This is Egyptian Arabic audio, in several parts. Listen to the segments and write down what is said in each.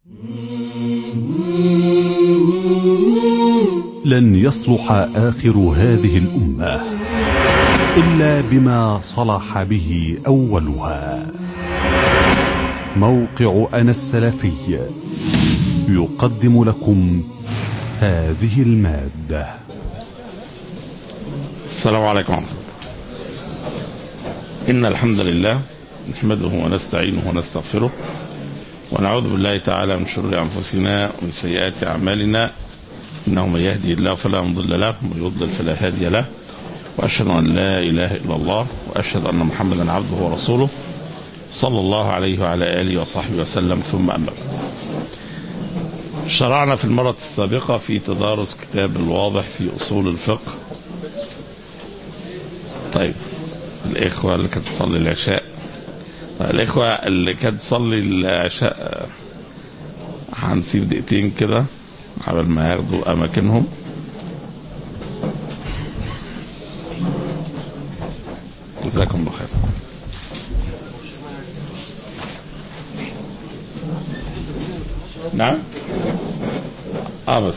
لن يصلح آخر هذه الأمة إلا بما صلح به أولها موقع أنا السلفي يقدم لكم هذه المادة السلام عليكم ورحمة الله إن الحمد لله نحمده ونستعينه ونستغفره ونعوذ بالله تعالى من شرور أنفسنا ومن سيئات أعمالنا إنه من يهدي الله فلا مضل له ومن يضلل فلا هادي له وأشهد أن لا إله إلا الله وأشهد أن محمدا عبده ورسوله صلى الله عليه وعلى آله وصحبه وسلم ثم أما بعد شرعنا في المرة السابقة في تدارس كتاب الواضح في أصول الفقه طيب الإخوة اللي كانت تصلي العشاء طيب الإخوة اللي كانت تصلي العشاء هنسيب دقيقتين كده قبل ما ياخدوا أماكنهم جزاكم الله خير نعم اه بس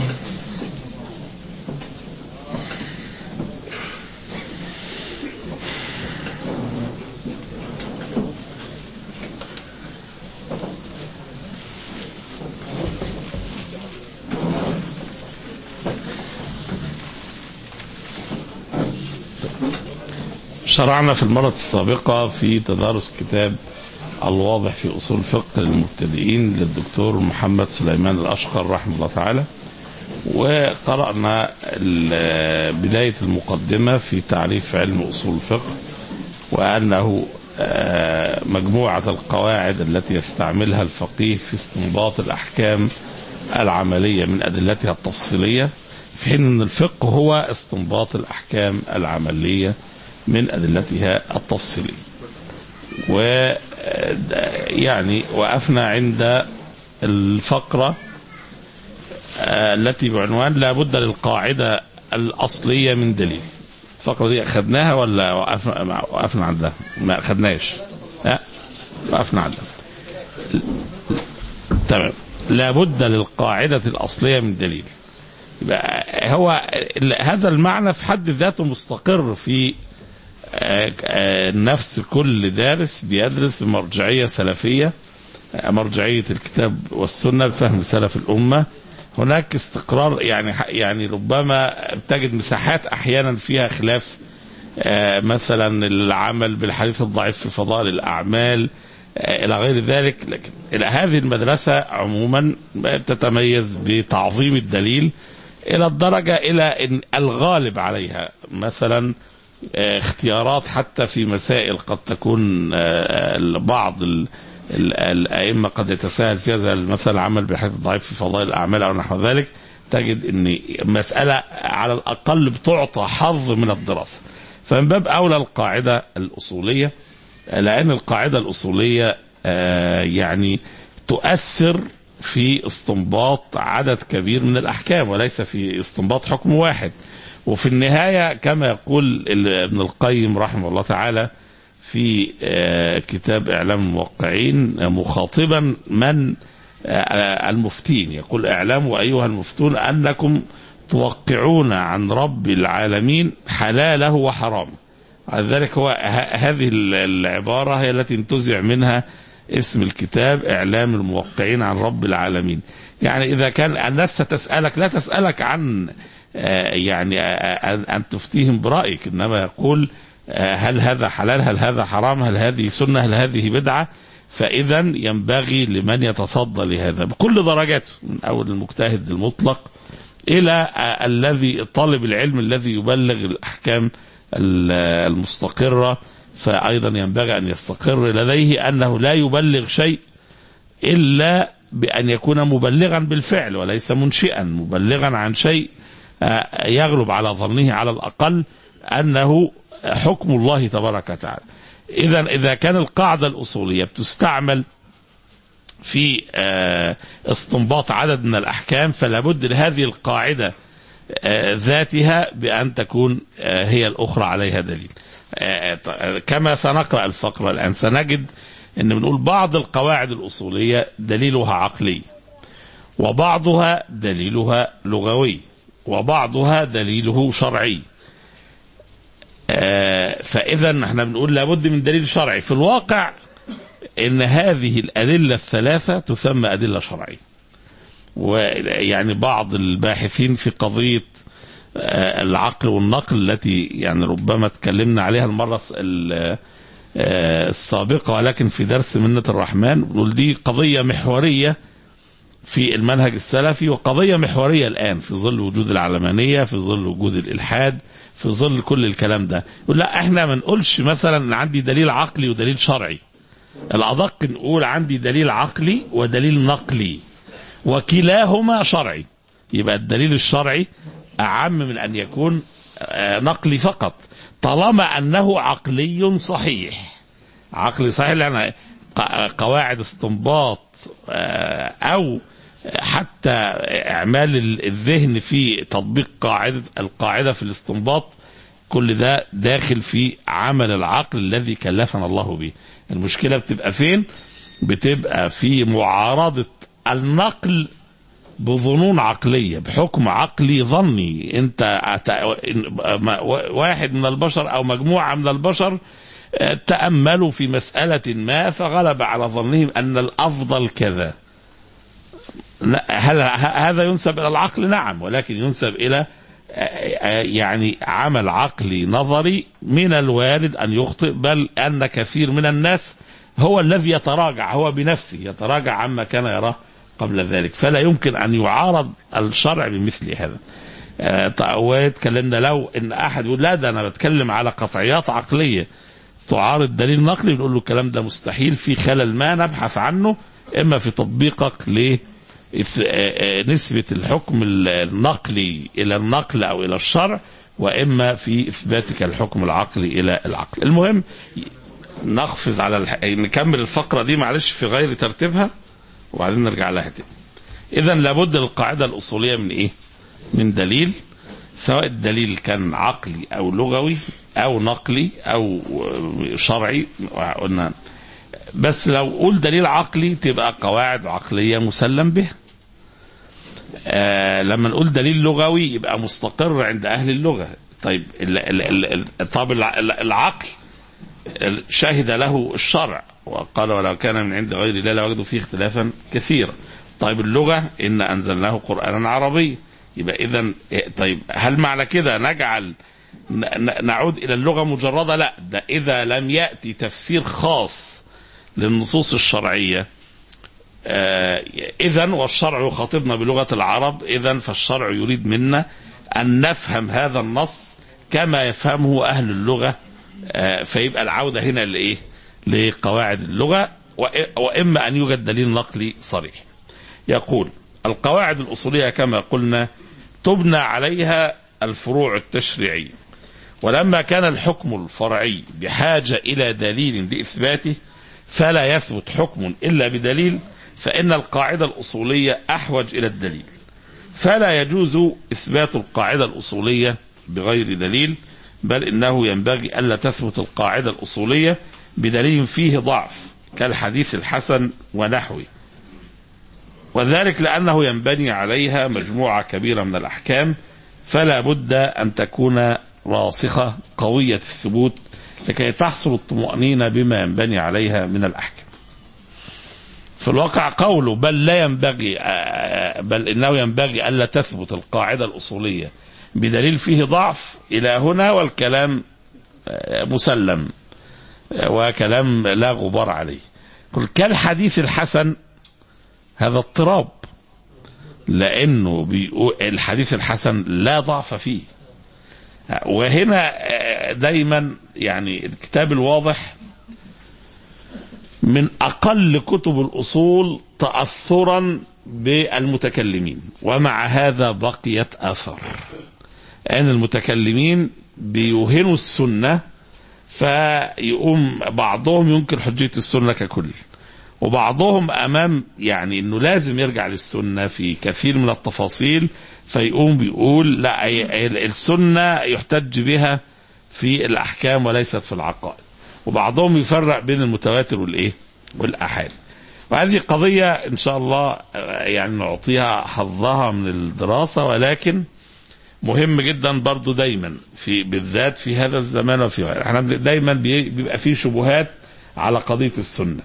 شرعنا في المرة السابقة في تدارس كتاب الواضح في أصول الفقه للمبتدئين للدكتور محمد سليمان الأشقر رحمه الله تعالى وقرأنا بداية المقدمة في تعريف علم أصول الفقه وأنه مجموعة القواعد التي يستعملها الفقيه في استنباط الأحكام العملية من أدلتها التفصيلية في حين أن الفقه هو استنباط الأحكام العملية من أدلتها التفصيلية و يعني وقفنا عند الفقرة التي بعنوان لا بد للقاعدة الأصلية من دليل الفقرة دي أخذناها ولا وقفنا, وقفنا عندها ما أخذناش لا وقفنا عندها تمام لا بد للقاعدة الأصلية من دليل يبقى هو هذا المعنى في حد ذاته مستقر في نفس كل دارس بيدرس بمرجعية سلفية مرجعية الكتاب والسنة بفهم سلف الأمة هناك استقرار يعني يعني ربما تجد مساحات أحيانا فيها خلاف مثلا العمل بالحديث الضعيف في فضائل الأعمال إلى غير ذلك لكن هذه المدرسة عموما تتميز بتعظيم الدليل إلى الدرجة إلى إن الغالب عليها مثلا اختيارات حتى في مسائل قد تكون بعض الأئمة قد يتساهل فيها زي مثلا العمل بحيث ضعيف في فضائل الأعمال أو نحو ذلك تجد أن مسألة على الأقل بتعطى حظ من الدراسة فمن باب أولى القاعدة الأصولية لأن القاعدة الأصولية يعني تؤثر في استنباط عدد كبير من الأحكام وليس في استنباط حكم واحد وفي النهاية كما يقول ابن القيم رحمه الله تعالى في كتاب إعلام الموقعين مخاطبا من المفتين يقول اعلموا أيها المفتون أنكم توقعون عن رب العالمين حلاله وحرامه ذلك هو هذه العبارة هي التي انتزع منها اسم الكتاب إعلام الموقعين عن رب العالمين يعني إذا كان الناس ستسألك لا تسألك عن يعني أن تفتيهم برأيك إنما يقول هل هذا حلال هل هذا حرام هل هذه سنة هل هذه بدعة فإذا ينبغي لمن يتصدى لهذا بكل درجاته من أول المجتهد المطلق إلى الذي طالب العلم الذي يبلغ الأحكام المستقرة فأيضا ينبغي أن يستقر لديه أنه لا يبلغ شيء إلا بأن يكون مبلغا بالفعل وليس منشئا مبلغا عن شيء يغلب على ظنه على الأقل أنه حكم الله تبارك وتعالى إذا إذا كان القاعدة الأصولية بتستعمل في استنباط عدد من الأحكام فلا بد لهذه القاعدة ذاتها بأن تكون هي الأخرى عليها دليل كما سنقرأ الفقرة الآن سنجد ان بنقول بعض القواعد الاصوليه دليلها عقلي وبعضها دليلها لغوي وبعضها دليله شرعي آه، فاذا احنا بنقول لابد من دليل شرعي في الواقع ان هذه الادله الثلاثه تسمى ادله شرعيه ويعني بعض الباحثين في قضيه آه، العقل والنقل التي يعني ربما تكلمنا عليها المره ال- آه، السابقه ولكن في درس منه الرحمن بنقول دي قضيه محوريه في المنهج السلفي وقضية محورية الآن في ظل وجود العلمانية في ظل وجود الإلحاد في ظل كل الكلام ده يقول لا احنا ما نقولش مثلا ان عندي دليل عقلي ودليل شرعي الأدق نقول عندي دليل عقلي ودليل نقلي وكلاهما شرعي يبقى الدليل الشرعي أعم من أن يكون آه، نقلي فقط طالما أنه عقلي صحيح عقلي صحيح لأن ق- قواعد استنباط آه، أو حتى إعمال ال- الذهن في تطبيق قاعدة القاعدة في الاستنباط كل ده داخل في عمل العقل الذي كلفنا الله به المشكلة بتبقى فين بتبقى في معارضة النقل بظنون عقلية بحكم عقلي ظني انت أت- ما- واحد من البشر او مجموعة من البشر آه، تأملوا في مسألة ما فغلب على ظنهم ان الافضل كذا لا، هل ه- هذا ينسب الى العقل نعم ولكن ينسب الى آه، آه، يعني عمل عقلي نظري من الوارد ان يخطئ بل ان كثير من الناس هو الذي يتراجع هو بنفسه يتراجع عما كان يراه قبل ذلك فلا يمكن ان يعارض الشرع بمثل هذا آه، ط- واتكلمنا لو ان احد يقول لا ده انا بتكلم على قطعيات عقليه تعارض دليل نقلي بنقول له الكلام ده مستحيل في خلل ما نبحث عنه اما في تطبيقك ل إث- آه، آه، نسبة الحكم ال- النقلي إلى النقل أو إلى الشرع وإما في إثباتك الحكم العقلي إلى العقل المهم نقفز على الح... نكمل الفقرة دي معلش في غير ترتيبها وبعدين نرجع لها تاني إذا لابد للقاعدة الأصولية من إيه؟ من دليل سواء الدليل كان عقلي أو لغوي أو نقلي أو شرعي قلنا بس لو قول دليل عقلي تبقى قواعد عقلية مسلم بها آه لما نقول دليل لغوي يبقى مستقر عند أهل اللغة طيب ال ال ال ال طب الع- ال- العقل ال- شهد له الشرع وقال ولو كان من عند غير الله لوجدوا فيه اختلافا كثيرا طيب اللغة إن أنزلناه قرآنا عربيا يبقى إذا طيب هل معنى كده نجعل ن- ن- نعود إلى اللغة مجردة لا ده إذا لم يأتي تفسير خاص للنصوص الشرعية إذا والشرع يخاطبنا بلغة العرب إذا فالشرع يريد منا أن نفهم هذا النص كما يفهمه أهل اللغة آه، فيبقى العودة هنا لإيه؟ لقواعد اللغة وإ- وإما أن يوجد دليل نقلي صريح. يقول القواعد الأصولية كما قلنا تبنى عليها الفروع التشريعية ولما كان الحكم الفرعي بحاجة إلى دليل لإثباته فلا يثبت حكم إلا بدليل فإن القاعدة الأصولية أحوج إلى الدليل فلا يجوز إثبات القاعدة الأصولية بغير دليل بل إنه ينبغي ألا تثبت القاعدة الأصولية بدليل فيه ضعف كالحديث الحسن ونحوه وذلك لأنه ينبني عليها مجموعة كبيرة من الأحكام فلا بد أن تكون راسخة قوية الثبوت لكي تحصل الطمأنينة بما ينبني عليها من الأحكام في الواقع قوله بل لا ينبغي آه، بل إنه ينبغي ألا تثبت القاعدة الأصولية بدليل فيه ضعف إلى هنا والكلام آه، مسلم آه، وكلام لا غبار عليه قل كالحديث الحسن هذا اضطراب لأنه بيقول الحديث الحسن لا ضعف فيه وهنا آه، دايما يعني الكتاب الواضح من أقل كتب الأصول تأثرا بالمتكلمين ومع هذا بقيت أثر أن المتكلمين بيوهنوا السنة فيقوم بعضهم ينكر حجية السنة ككل وبعضهم أمام يعني أنه لازم يرجع للسنة في كثير من التفاصيل فيقوم بيقول لا ال- السنة يحتج بها في الأحكام وليست في العقائد وبعضهم يفرق بين المتواتر والإيه والأحاد وهذه قضية إن شاء الله يعني نعطيها حظها من الدراسة ولكن مهم جدا برضو دايما في بالذات في هذا الزمان وفي غيره احنا دايما بيبقى في شبهات على قضية السنة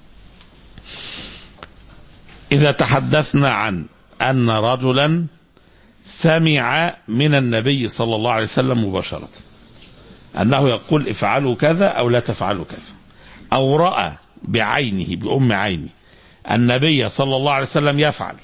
إذا تحدثنا عن أن رجلا سمع من النبي صلى الله عليه وسلم مباشرة أنه يقول افعلوا كذا أو لا تفعلوا كذا أو رأى بعينه بأم عينه النبي صلى الله عليه وسلم يفعل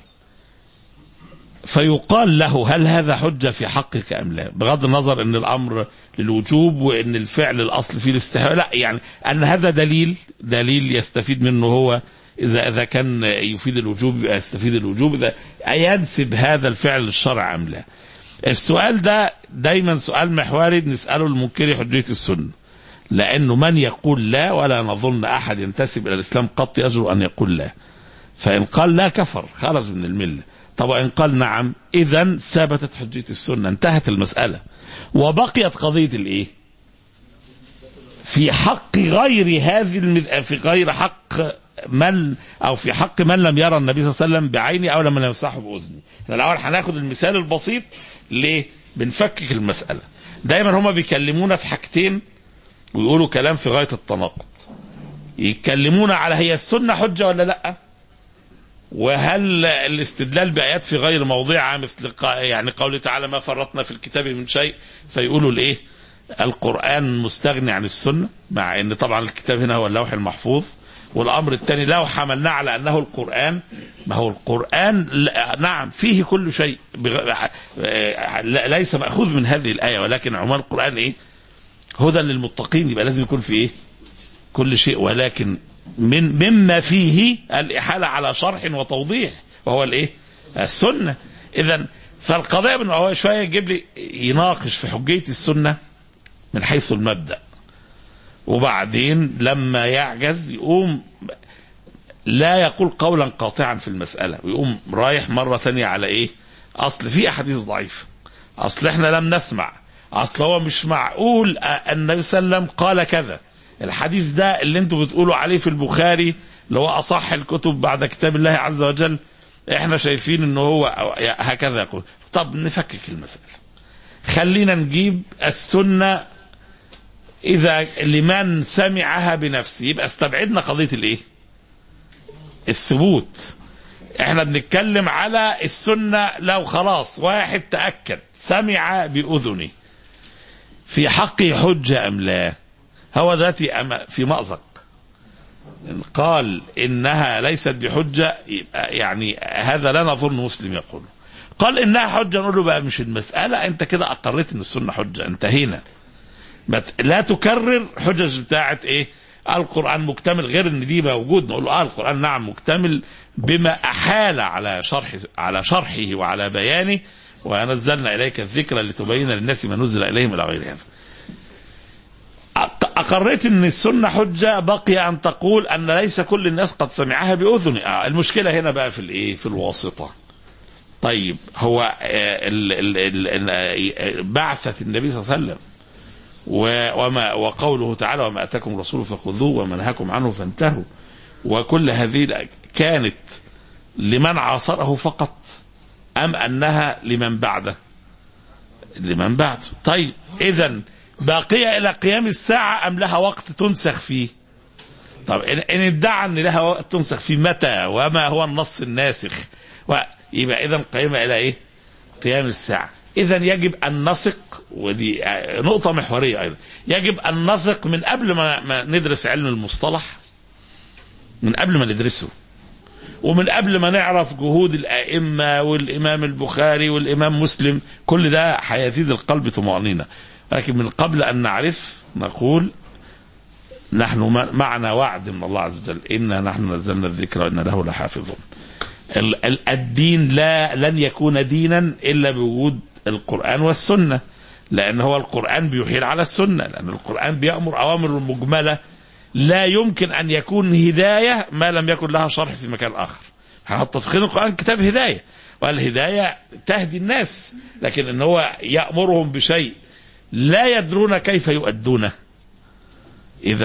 فيقال له هل هذا حجة في حقك أم لا بغض النظر أن الأمر للوجوب وأن الفعل الأصل فيه الاستحباب لا يعني أن هذا دليل دليل يستفيد منه هو إذا إذا كان يفيد الوجوب يبقى يستفيد الوجوب إذا ينسب هذا الفعل للشرع أم لا السؤال ده دايما سؤال محوري نسأله المنكر حجية السنة لأنه من يقول لا ولا نظن أحد ينتسب إلى الإسلام قط يجرؤ أن يقول لا فإن قال لا كفر خرج من الملة طب وإن قال نعم إذا ثبتت حجية السنة انتهت المسألة وبقيت قضية الإيه في حق غير هذه المذ... في غير حق من او في حق من لم يرى النبي صلى الله عليه وسلم بعينه او لم يمسحه باذنه. الاول هناخد المثال البسيط ليه؟ بنفكك المساله. دايما هما بيكلمونا في حاجتين ويقولوا كلام في غايه التناقض. يتكلمونا على هي السنه حجه ولا لا؟ وهل الاستدلال بايات في غير موضعها مثل يعني قوله تعالى ما فرطنا في الكتاب من شيء فيقولوا الايه؟ القران مستغني عن السنه مع ان طبعا الكتاب هنا هو اللوح المحفوظ والامر الثاني لو حملناه على انه القران ما هو القران نعم فيه كل شيء ليس ماخوذ من هذه الايه ولكن عموما القران ايه؟ هدى للمتقين يبقى لازم يكون في ايه؟ كل شيء ولكن من مما فيه الاحاله على شرح وتوضيح وهو الايه؟ السنه اذا فالقضيه من هو شويه يجيب لي يناقش في حجيه السنه من حيث المبدا وبعدين لما يعجز يقوم لا يقول قولا قاطعا في المسألة ويقوم رايح مرة ثانية على ايه اصل في احاديث ضعيفة اصل احنا لم نسمع اصل هو مش معقول النبي صلى الله عليه وسلم قال كذا الحديث ده اللي انتوا بتقولوا عليه في البخاري اللي هو اصح الكتب بعد كتاب الله عز وجل احنا شايفين ان هو هكذا يقول طب نفكك المسألة خلينا نجيب السنة إذا لمن سمعها بنفسه يبقى استبعدنا قضية الإيه؟ الثبوت. إحنا بنتكلم على السنة لو خلاص واحد تأكد سمع بأذنه في حقه حجة أم لا؟ هو ذاتي أم في مأزق. إن قال إنها ليست بحجة يبقى يعني هذا لا نظن مسلم يقول. قال إنها حجة نقول له بقى مش المسألة أنت كده أقريت إن السنة حجة انتهينا. لا تكرر حجج بتاعت ايه القرآن مكتمل غير ان دي موجود نقول له اه القرآن نعم مكتمل بما احال على شرح على شرحه وعلى بيانه ونزلنا اليك الذكر لتبين للناس ما نزل اليهم الى غير هذا. اقريت ان السنه حجه بقي ان تقول ان ليس كل الناس قد سمعها باذن آه المشكله هنا بقى في الايه في الواسطه. طيب هو ال ال ال بعثه النبي صلى الله عليه وسلم وما وقوله تعالى وما اتاكم الرسول فخذوه وما نهاكم عنه فانتهوا وكل هذه كانت لمن عاصره فقط ام انها لمن بعده لمن بعده طيب اذا باقيه الى قيام الساعه ام لها وقت تنسخ فيه طب ان ادعى ان لها وقت تنسخ فيه متى وما هو النص الناسخ يبقى اذا قيمه الى ايه قيام الساعه اذا يجب ان نثق ودي نقطه محوريه ايضا يجب ان نثق من قبل ما, ما ندرس علم المصطلح من قبل ما ندرسه ومن قبل ما نعرف جهود الائمه والامام البخاري والامام مسلم كل ده هيزيد القلب طمانينه لكن من قبل ان نعرف نقول نحن معنا وعد من الله عز وجل انا نحن نزلنا الذكر وانا له لحافظون الدين لا لن يكون دينا الا بوجود القرآن والسنة لأن هو القرآن بيحيل على السنة لأن القرآن بيأمر أوامر مجملة لا يمكن أن يكون هداية ما لم يكن لها شرح في مكان آخر متفقين القرآن كتاب هداية والهداية تهدي الناس لكن ان هو يأمرهم بشيء لا يدرون كيف يؤدونه اذا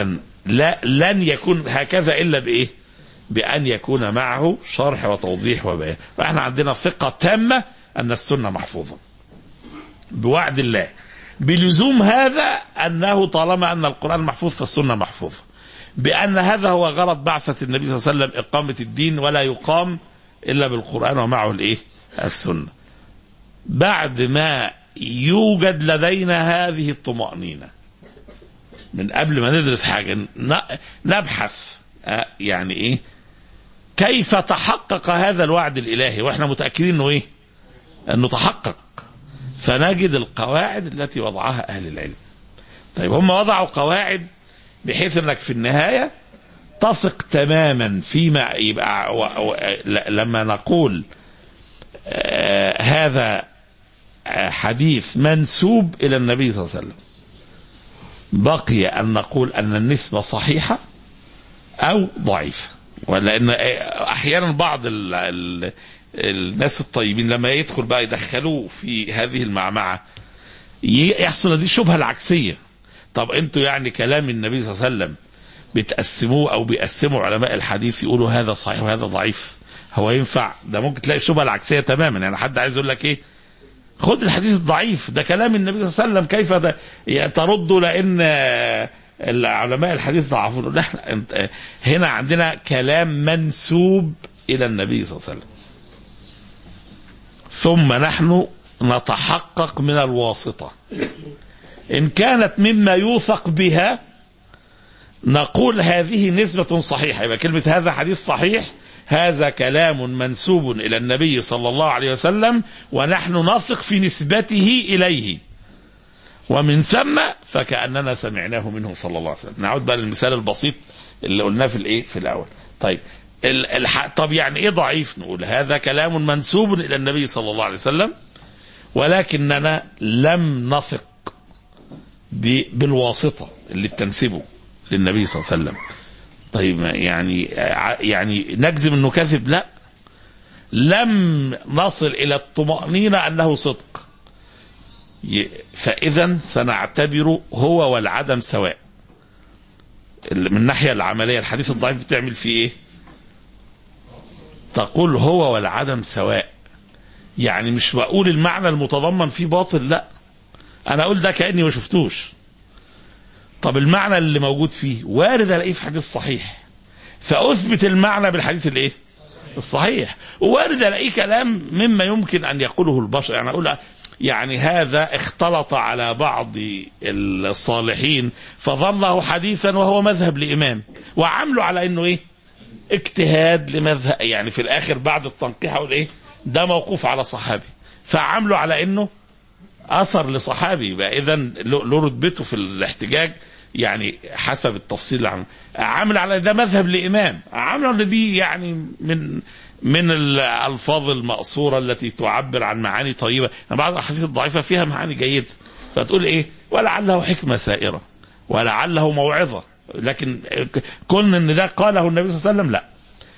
لا لن يكون هكذا الا بايه؟ بان يكون معه شرح وتوضيح وبيان فاحنا عندنا ثقه تامه ان السنه محفوظه بوعد الله بلزوم هذا انه طالما ان القران محفوظ فالسنه محفوظه بان هذا هو غرض بعثه النبي صلى الله عليه وسلم اقامه الدين ولا يقام الا بالقران ومعه الايه؟ السنه. بعد ما يوجد لدينا هذه الطمانينه من قبل ما ندرس حاجه ن- نبحث آه، يعني ايه؟ كيف تحقق هذا الوعد الالهي واحنا متاكدين انه ايه؟ انه تحقق فنجد القواعد التي وضعها اهل العلم. طيب هم وضعوا قواعد بحيث انك في النهايه تثق تماما فيما يبقى و و ل- لما نقول آه هذا آه حديث منسوب الى النبي صلى الله عليه وسلم بقي ان نقول ان النسبه صحيحه او ضعيفه ولان احيانا بعض ال ال الناس الطيبين لما يدخل بقى يدخلوه في هذه المعمعه ي- يحصل هذه الشبهه العكسيه طب انتوا يعني كلام النبي صلى الله عليه وسلم بتقسموه او بيقسموا علماء الحديث يقولوا هذا صحيح وهذا ضعيف هو ينفع ده ممكن تلاقي الشبهه العكسيه تماما يعني حد عايز يقول لك ايه خد الحديث الضعيف ده كلام النبي صلى الله عليه وسلم كيف ده ي- ترده لان آه، العلماء الحديث ضعفوه لا احنا انت- آه، هنا عندنا كلام منسوب الى النبي صلى الله عليه وسلم ثم نحن نتحقق من الواسطه ان كانت مما يوثق بها نقول هذه نسبة صحيحة يبقى كلمة هذا حديث صحيح هذا كلام منسوب إلى النبي صلى الله عليه وسلم ونحن نثق في نسبته إليه ومن ثم فكأننا سمعناه منه صلى الله عليه وسلم نعود بقى للمثال البسيط اللي قلناه في الايه في الاول طيب ال- الح... طب يعني ايه ضعيف نقول هذا كلام منسوب الى النبي صلى الله عليه وسلم ولكننا لم نثق ب... بالواسطه اللي بتنسبه للنبي صلى الله عليه وسلم طيب ما يعني ع- يعني نجزم انه كذب لا لم نصل الى الطمأنينة انه صدق ي- فاذا سنعتبره هو والعدم سواء ال- من الناحيه العمليه الحديث الضعيف بتعمل فيه ايه تقول هو والعدم سواء يعني مش بقول المعنى المتضمن فيه باطل لا انا اقول ده كاني ما شفتوش طب المعنى اللي موجود فيه وارد الاقيه في حديث صحيح فاثبت المعنى بالحديث الايه الصحيح وارد الاقيه كلام مما يمكن ان يقوله البشر يعني اقول يعني هذا اختلط على بعض الصالحين فظنه حديثا وهو مذهب لامام وعملوا على انه ايه اجتهاد لمذهب يعني في الاخر بعد التنقيح اقول ايه ده موقوف على صحابي فعملوا على انه اثر لصحابي يبقى اذا له له رتبته في الاحتجاج يعني حسب التفصيل اللي عمل عامل على ده مذهب لامام عامل على دي يعني من من الالفاظ المقصوره التي تعبر عن معاني طيبه يعني بعض الاحاديث الضعيفه فيها معاني جيده فتقول ايه ولعله حكمه سائره ولعله موعظه لكن كون ان ده قاله النبي صلى الله عليه وسلم لا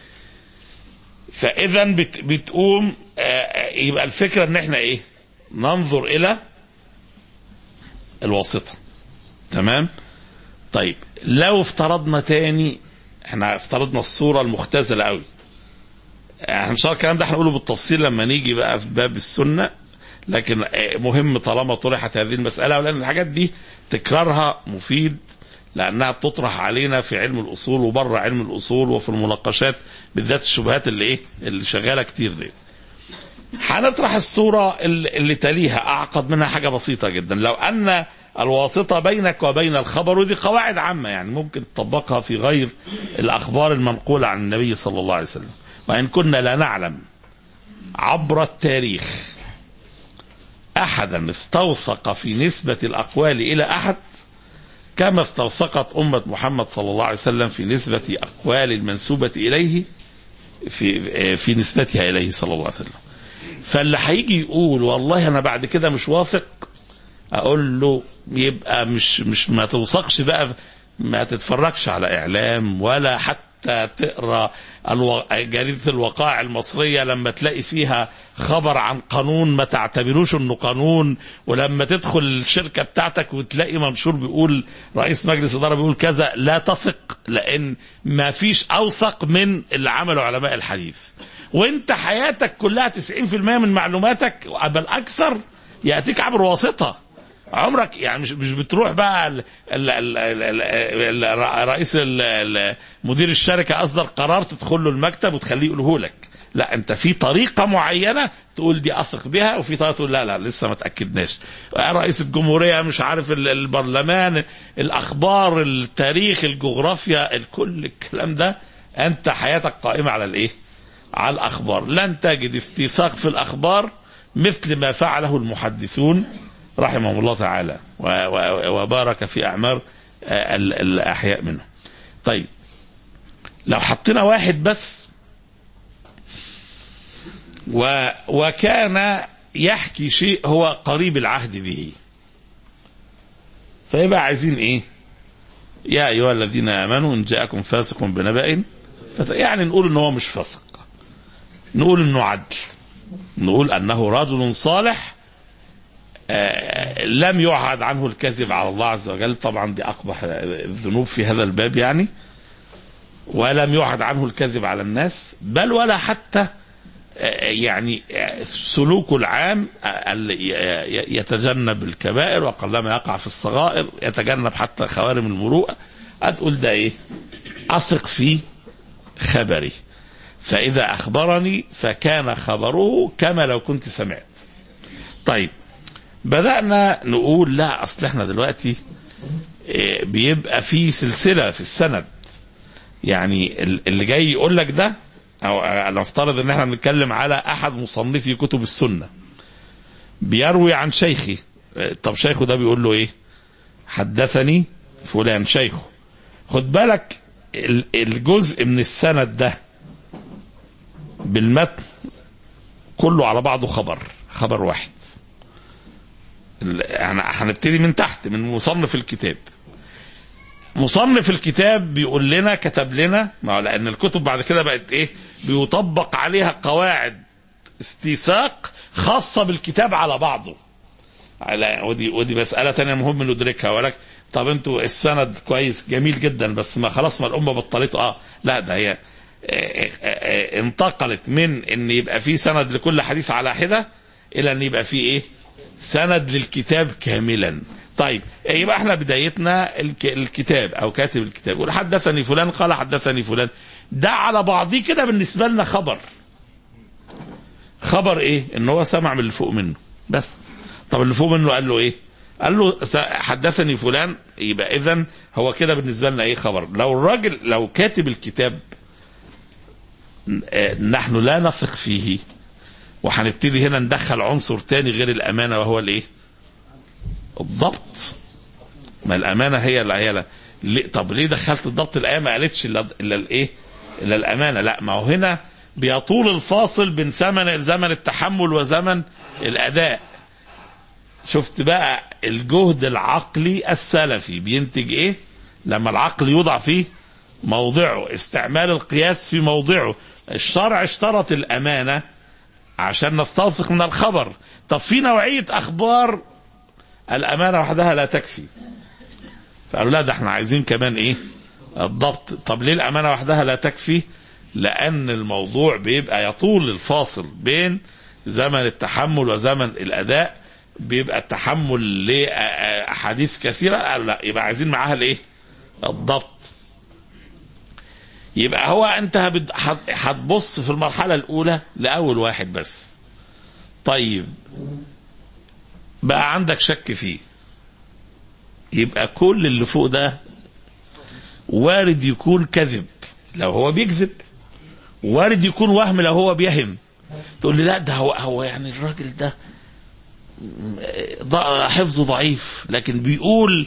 فاذا بت بتقوم آه، يبقى الفكره ان احنا ايه ننظر الى الواسطه تمام طيب لو افترضنا تاني احنا افترضنا الصوره المختزله قوي احنا ان شاء الله الكلام ده هنقوله بالتفصيل لما نيجي بقى في باب السنه لكن آه، مهم طالما طرحت هذه المساله ولان الحاجات دي تكرارها مفيد لانها بتطرح علينا في علم الاصول وبره علم الاصول وفي المناقشات بالذات الشبهات اللي ايه اللي شغاله كتير دي هنطرح الصورة اللي اللي تليها أعقد منها حاجة بسيطة جدا لو أن الواسطة بينك وبين الخبر ودي قواعد عامة يعني ممكن تطبقها في غير الأخبار المنقولة عن النبي صلى الله عليه وسلم وإن كنا لا نعلم عبر التاريخ أحدا استوثق في نسبة الأقوال إلى أحد كما استوثقت أمة محمد صلى الله عليه وسلم في نسبة أقوال المنسوبة إليه في في نسبتها إليه صلى الله عليه وسلم فاللي هيجي يقول والله انا بعد كده مش واثق اقول له يبقى مش مش ما توثقش بقى ما تتفرجش على اعلام ولا حتى حتى تقرا الو... جريده الوقائع المصريه لما تلاقي فيها خبر عن قانون ما تعتبروش انه قانون ولما تدخل الشركه بتاعتك وتلاقي منشور بيقول رئيس مجلس اداره بيقول كذا لا تثق لان ما فيش اوثق من اللي عمله علماء الحديث وانت حياتك كلها 90% من معلوماتك بل اكثر ياتيك عبر واسطه عمرك يعني مش مش بتروح بقى ال ال ال ال ال رئيس ال ال مدير الشركه اصدر قرار تدخل له المكتب وتخليه يقوله لك لا انت في طريقه معينه تقول دي اثق بها وفي طريقه تقول لا لا لسه ما تاكدناش رئيس الجمهوريه مش عارف ال- البرلمان الاخبار التاريخ الجغرافيا الكل الكلام ده انت حياتك قائمه على الايه على الاخبار لن تجد استيثاق في الاخبار مثل ما فعله المحدثون رحمهم الله تعالى و- و- وبارك في اعمار آه، ال- الاحياء منهم طيب لو حطينا واحد بس و وكان يحكي شيء هو قريب العهد به فيبقى عايزين ايه يا ايها الذين امنوا ان جاءكم فاسق بنبأ فت... يعني نقول ان هو مش فاسق نقول انه عدل نقول انه رجل صالح آه، لم يعهد عنه الكذب على الله عز وجل طبعا دي اقبح الذنوب في هذا الباب يعني ولم يعهد عنه الكذب على الناس بل ولا حتى آه، يعني آه، سلوكه العام آه، ال- ي- يتجنب الكبائر وقلما يقع في الصغائر يتجنب حتى خوارم المروءه هتقول ده ايه؟ اثق في خبري فاذا اخبرني فكان خبره كما لو كنت سمعت. طيب بدأنا نقول لا أصل احنا دلوقتي إيه، بيبقى في سلسلة في السند يعني ال- اللي جاي يقول لك ده أو أو نفترض إن احنا بنتكلم على أحد مصنفي كتب السنة بيروي عن شيخي إيه، طب شيخه ده بيقول له إيه؟ حدثني فلان شيخه خد بالك ال- الجزء من السند ده بالمتن كله على بعضه خبر خبر واحد ال- يعني هنبتدي من تحت من مصنف الكتاب مصنف الكتاب بيقول لنا كتب لنا ما هو لان الكتب بعد كده بقت ايه بيطبق عليها قواعد استيثاق خاصة بالكتاب على بعضه على ودي ودي مسألة تانية مهم ندركها ولكن طب انتوا السند كويس جميل جدا بس ما خلاص ما الأمة بطلته اه لا ده هي اه، اه، اه، انتقلت من ان يبقى في سند لكل حديث على حدة الى ان يبقى في ايه سند للكتاب كاملا طيب يبقى احنا بدايتنا الك- الكتاب او كاتب الكتاب يقول حدثني فلان قال حدثني فلان ده على بعضيه كده بالنسبه لنا خبر خبر ايه ان هو سمع من اللي فوق منه بس طب اللي فوق منه قال له ايه قال له س- حدثني فلان يبقى اذا هو كده بالنسبه لنا ايه خبر لو الراجل لو كاتب الكتاب آه، نحن لا نثق فيه وهنبتدي هنا ندخل عنصر تاني غير الامانه وهو الايه الضبط ما الامانه هي اللي هي ليه طب ليه دخلت الضبط الايه ما قالتش الا الا الايه الا الامانه لا ما هو هنا بيطول الفاصل بين زمن زمن التحمل وزمن الاداء شفت بقى الجهد العقلي السلفي بينتج ايه لما العقل يوضع فيه موضعه استعمال القياس في موضعه الشرع اشترط الامانه عشان نستوثق من الخبر طب في نوعيه اخبار الامانه وحدها لا تكفي فقالوا لا ده احنا عايزين كمان ايه الضبط طب ليه الامانه وحدها لا تكفي لان الموضوع بيبقى يطول الفاصل بين زمن التحمل وزمن الاداء بيبقى التحمل لاحاديث كثيره قالوا لا يبقى عايزين معاها الايه الضبط يبقى هو انت هبد- هت- هتبص في المرحله الاولى لاول واحد بس طيب بقى عندك شك فيه يبقى كل اللي فوق ده وارد يكون كذب لو هو بيكذب وارد يكون وهم لو هو بيهم تقول لي لا ده هو هو يعني الراجل ده ض- حفظه ضعيف لكن بيقول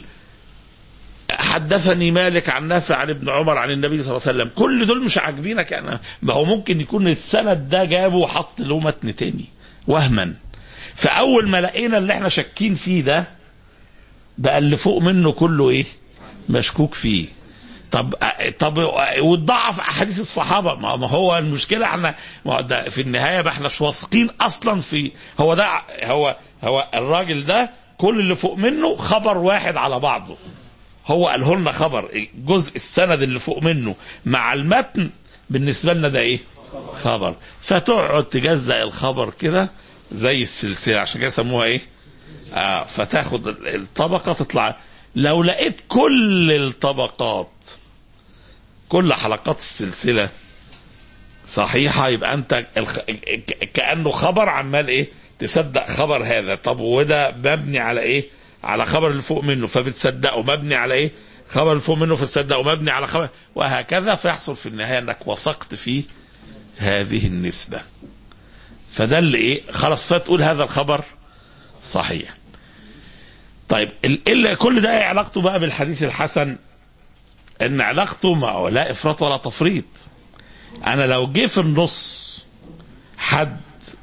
حدثني مالك عن نافع عن ابن عمر عن النبي صلى الله عليه وسلم كل دول مش عاجبينك يعني ما هو ممكن يكون السند ده جابه وحط له متن تاني وهما فاول ما لقينا اللي احنا شاكين فيه ده بقى اللي فوق منه كله ايه مشكوك فيه طب طب وتضعف احاديث الصحابه ما ما هو المشكله احنا ما هو ده في النهايه بقى احنا مش واثقين اصلا في هو ده هو هو الراجل ده كل اللي فوق منه خبر واحد على بعضه هو قاله لنا خبر جزء السند اللي فوق منه مع المتن بالنسبه لنا ده ايه؟ خبر فتقعد تجزأ الخبر كده زي السلسله عشان كده سموها ايه؟ آه فتاخد الطبقه تطلع لو لقيت كل الطبقات كل حلقات السلسله صحيحه يبقى انت الخ... ك- كانه خبر عمال ايه؟ تصدق خبر هذا طب وده مبني على ايه؟ على خبر اللي فوق منه فبتصدقه مبني على ايه؟ خبر اللي فوق منه فتصدقه مبني على خبر وهكذا فيحصل في النهايه انك وثقت في هذه النسبه فده اللي ايه؟ خلاص فتقول هذا الخبر صحيح طيب ال- ال- كل ده ايه علاقته بقى بالحديث الحسن ان علاقته مع لا افراط ولا تفريط انا لو جه في النص حد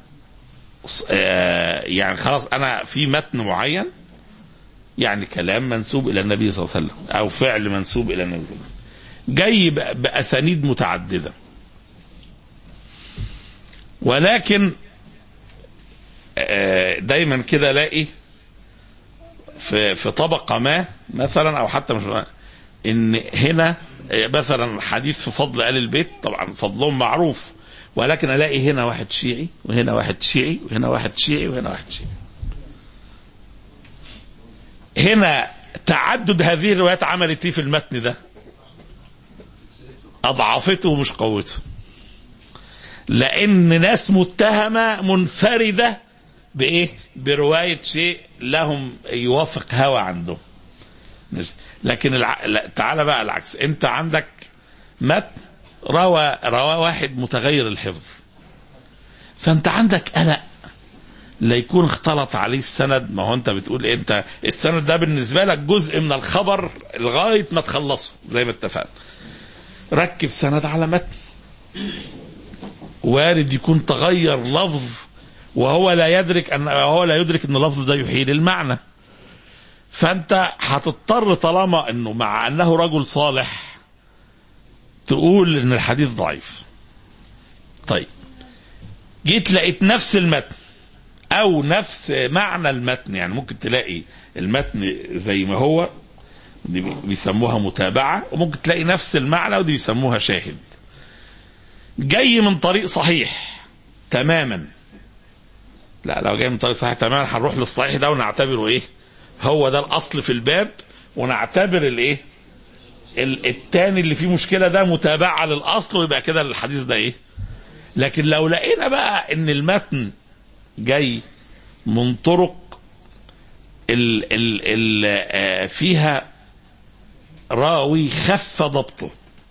آه، يعني خلاص انا في متن معين يعني كلام منسوب الى النبي صلى الله عليه وسلم او فعل منسوب الى النبي صلى الله عليه وسلم جاي ب- باسانيد متعدده ولكن آه، دايما كده الاقي في في طبقه ما مثلا او حتى مش ان هنا آه، مثلا حديث في فضل ال البيت طبعا فضلهم معروف ولكن الاقي هنا واحد شيعي وهنا واحد شيعي وهنا واحد شيعي وهنا واحد شيعي هنا تعدد هذه الروايات عملت ايه في المتن ده اضعفته ومش قوته لان ناس متهمه منفرده بايه بروايه شيء لهم يوافق هوى عندهم مش- لكن الع... لا تعالى بقى العكس انت عندك متن روى روى واحد متغير الحفظ فانت عندك قلق لا يكون اختلط عليه السند ما هو انت بتقول إيه انت السند ده بالنسبه لك جزء من الخبر لغايه ما تخلصه زي ما اتفقنا ركب سند على متن وارد يكون تغير لفظ وهو لا يدرك ان هو لا يدرك ان اللفظ ده يحيل المعنى فانت هتضطر طالما انه مع انه رجل صالح تقول ان الحديث ضعيف طيب جيت لقيت نفس المتن او نفس معنى المتن يعني ممكن تلاقي المتن زي ما هو دي بيسموها متابعة وممكن تلاقي نفس المعنى ودي بيسموها شاهد جاي من طريق صحيح تماما لا لو جاي من طريق صحيح تماما هنروح للصحيح ده ونعتبره ايه هو ده الاصل في الباب ونعتبر الايه ال- التاني اللي فيه مشكله ده متابعه للاصل ويبقى كده الحديث ده ايه لكن لو لقينا بقى ان المتن جاي من طرق ال ال ال آه، فيها راوي خف ضبطه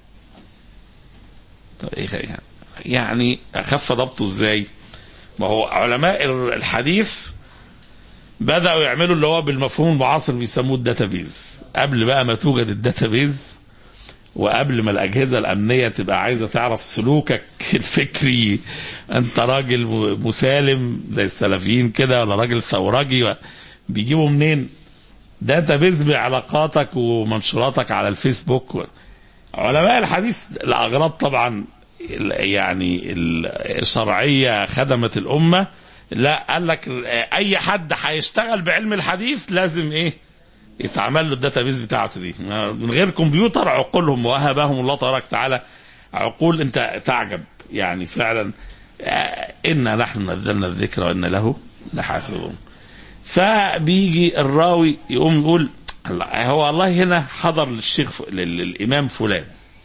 طب ايه يعني يعني اخف ضبطه ازاي ما هو علماء الحديث بدأوا يعملوا اللي هو بالمفهوم المعاصر بيسموه الداتابيز قبل بقى ما توجد الداتابيز وقبل ما الأجهزة الأمنية تبقى عايزة تعرف سلوكك الفكري أنت راجل م- مسالم زي السلفيين كده ولا راجل ثورجي و- بيجيبوا منين داتابيز بعلاقاتك ومنشوراتك على الفيسبوك و- علماء الحديث الأغراض طبعا ال- يعني الشرعية خدمت الأمة لا قال لك أي حد هيشتغل بعلم الحديث لازم إيه يتعمل له الداتابيز بتاعته دي من غير كمبيوتر عقولهم وهبهم الله تبارك وتعالى عقول انت تعجب يعني فعلا آه، انا نحن نزلنا الذكر وان له لحافظون فبيجي الراوي يقوم يقول الله- هو والله هنا حضر للشيخ ف- لل- للامام فلان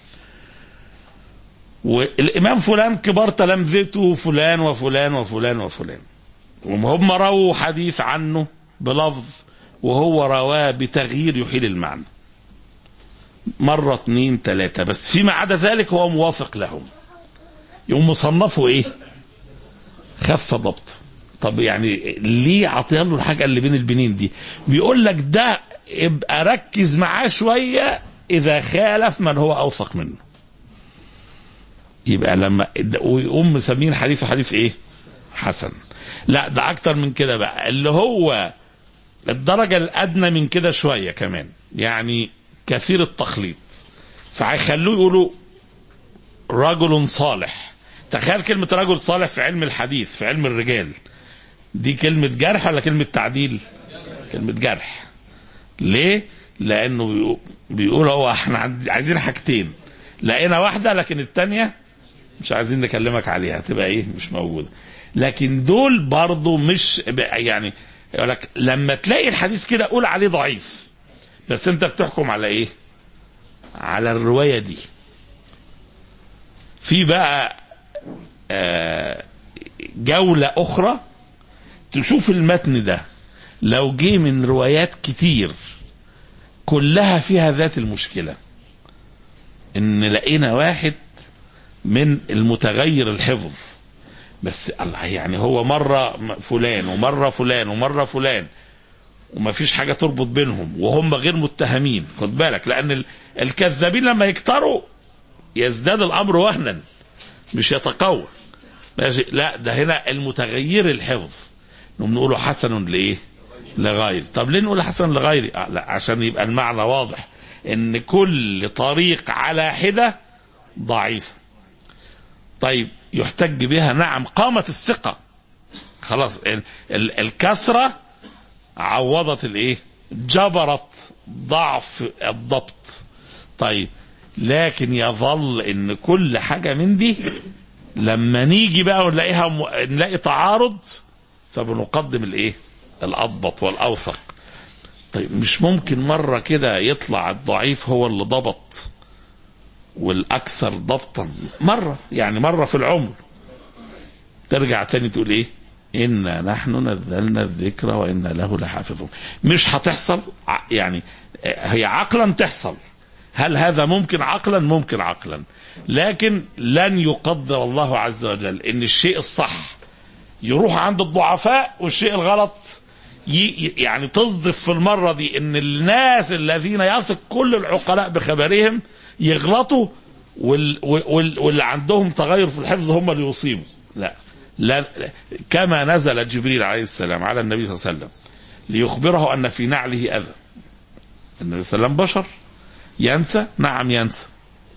والامام فلان كبار تلامذته فلان وفلان وفلان وفلان وهم رووا حديث عنه بلفظ وهو رواه بتغيير يحيل المعنى مرة اتنين تلاتة بس فيما عدا ذلك هو موافق لهم يقوم مصنفه ايه خف ضبط طب يعني ليه عطيها له الحاجة اللي بين البنين دي بيقول لك ده ابقى ركز معاه شوية اذا خالف من هو اوثق منه يبقى لما ويقوم مسمين حديث حديث ايه حسن لا ده اكتر من كده بقى اللي هو الدرجة الأدنى من كده شوية كمان يعني كثير التخليط فهيخلوه يقولوا رجل صالح تخيل كلمة رجل صالح في علم الحديث في علم الرجال دي كلمة جرح ولا كلمة تعديل كلمة جرح ليه لانه بيقو- بيقول هو احنا عند- عايزين حاجتين لقينا واحدة لكن التانية مش عايزين نكلمك عليها تبقى ايه مش موجودة لكن دول برضو مش يعني يقول لك لما تلاقي الحديث كده قول عليه ضعيف بس انت بتحكم على ايه على الرواية دي في بقى آه، جولة أخرى تشوف المتن ده لو جه من روايات كتير كلها فيها ذات المشكلة إن لقينا واحد من المتغير الحفظ بس الله يعني هو مرة فلان ومرة فلان ومرة فلان وما فيش حاجة تربط بينهم وهم غير متهمين خد بالك لأن ال- الكذابين لما يكتروا يزداد الأمر وهنا مش يتقوى ماشي لا ده هنا المتغير الحفظ نقوم نقوله حسن لايه لغير طب ليه نقول حسن لغيري آه لا عشان يبقى المعنى واضح ان كل طريق على حده ضعيف طيب يحتج بها نعم قامت الثقه خلاص ال ال الكثره عوضت الايه جبرت ضعف الضبط طيب لكن يظل ان كل حاجه من دي لما نيجي بقى ونلاقيها م... نلاقي تعارض فبنقدم الايه الاضبط والاوثق طيب مش ممكن مره كده يطلع الضعيف هو اللي ضبط والاكثر ضبطا مره يعني مره في العمر ترجع تاني تقول ايه انا نحن نزلنا الذكر وانا له لحافظون مش هتحصل ع- يعني آه، هي عقلا تحصل هل هذا ممكن عقلا ممكن عقلا لكن لن يقدر الله عز وجل ان الشيء الصح يروح عند الضعفاء والشيء الغلط ي- ي- يعني تصدف في المرة دي ان الناس الذين يثق كل العقلاء بخبرهم يغلطوا وال وال واللي عندهم تغير في الحفظ هم اللي يصيبوا لا لا لا. كما نزل جبريل عليه السلام على النبي صلى الله عليه وسلم ليخبره ان في نعله اذى النبي صلى الله عليه وسلم بشر ينسى نعم ينسى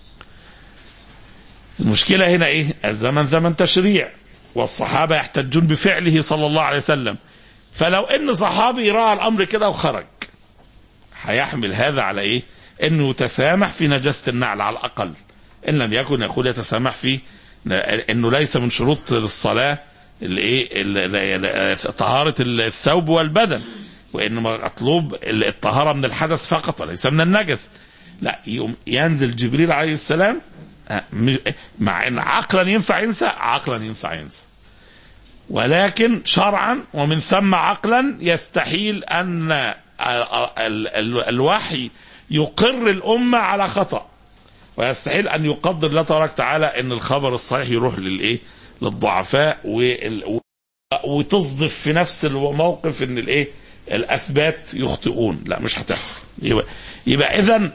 المشكلة هنا ايه الزمن زمن تشريع والصحابة يحتجون بفعله صلى الله عليه وسلم فلو ان صحابي رأى الامر كده وخرج هيحمل هذا على ايه انه يتسامح في نجاسة النعل على الاقل ان لم يكن يقول يتسامح في انه ليس من شروط الصلاة الايه ال- ال- ال- طهارة الثوب والبدن وانما مطلوب الطهارة من الحدث فقط وليس من النجس لا يقوم ينزل جبريل عليه السلام آه، مش- مع ان عقلا ينفع ينسى عقلا ينفع ينسى ولكن شرعا ومن ثم عقلا يستحيل ان ال- ال- ال- الوحي يقر الامه على خطأ ويستحيل ان يقدر الله تبارك وتعالى ان الخبر الصحيح يروح للايه للضعفاء وال- و- وتصدف في نفس الموقف ان الايه الاثبات يخطئون لا مش هتحصل يبقى, يبقى اذا